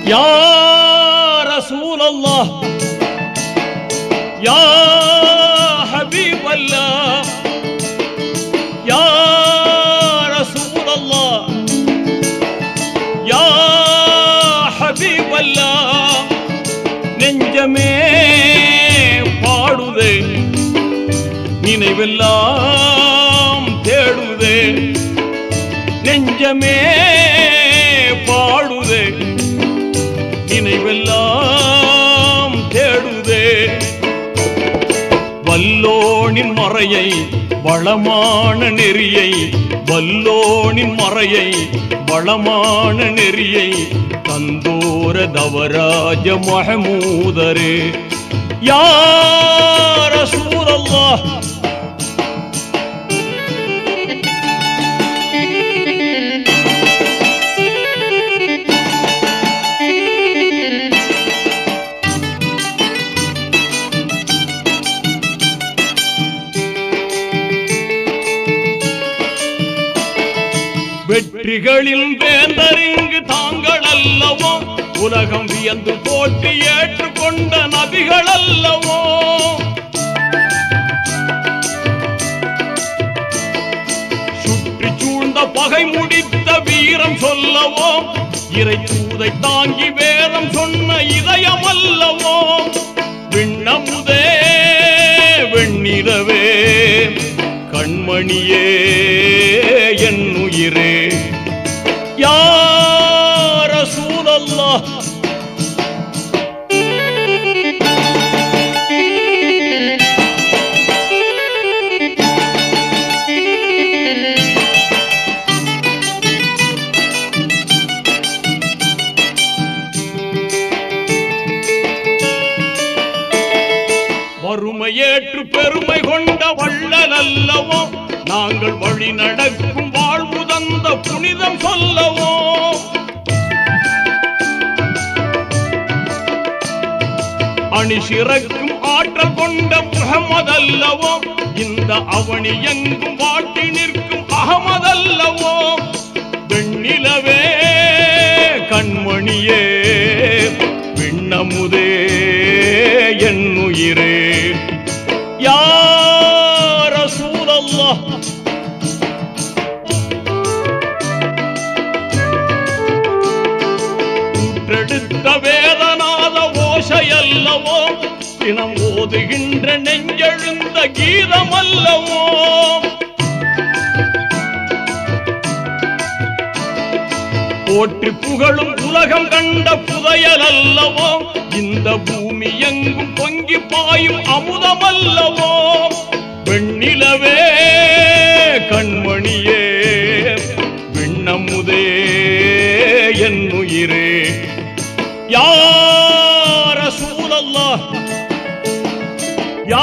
يا رسول الله يا حبيب الله يا رسول الله يا حبيب الله நெஞ்சமே பாடுதே நினைவெல்லாம் தேடுதே நெஞ்சமே பாடுதே நினைவெல்லாம் தேடுதே வல்லோனின் மறையை வளமான நெறியை வல்லோனின் மறையை வளமான நெறியை தந்தோர தவராஜ மஹமூதரே யார சூரல்லாஹ் வெற்றிகளில் வேந்தரிங்கு தாங்கள் அல்லவோ உலகம் வியந்து போட்டி ஏற்றுக்கொண்ட நபிகள் அல்லவோ சுற்றி சூழ்ந்த பகை முடித்த வீரம் சொல்லவோ இறை தூதை தாங்கி வேதம் சொன்ன இதயம் அல்லவோ விண்ணமுதே வெண்ணிலவே கண்மணியே என் உயிரே யார சூழல்லா வறுமையேற்று பெருமை கொண்ட வள்ளல் அல்லவோ நாங்கள் வழி நடக்கும் வாழ்வு தந்த புனிதம் சொல்லவோ அணி சிறக்கும் ஆற்றல் கொண்ட முகமதல்லவோ இந்த அவனி எங்கும் வாட்டி நிற்கும் அகமதல்லவோ வெண்ணிலவே கண்மணியே விண்ணமுதே என் உயிரே யார சூழல்லாஹ் ஊற்றெடுத்த வேதநாத ஓசையல்லவோ தினம் ஓதுகின்ற நெஞ்செழுந்த கீதம் அல்லவோ போற்றி புகழும் உலகம் கண்ட புதையல் அல்லவோ இந்த பூமி எங்கும் பொங்கி பாயும் அமுதம் அல்லவோ வெண்ணிலவே கண்மணியே விண்ணமுதே என் உயிரே யார சூழல்லாஹ் யா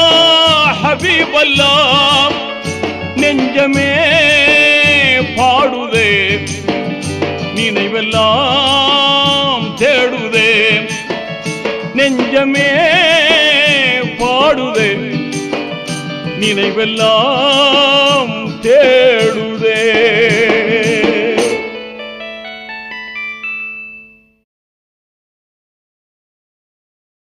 ஹபீபல்லாஹ் நெஞ்சமே பாடுதே நினைவெல்லாம் தேடுதே நெஞ்சமே பாடுதே நினைவெல்லாம் தேடுதே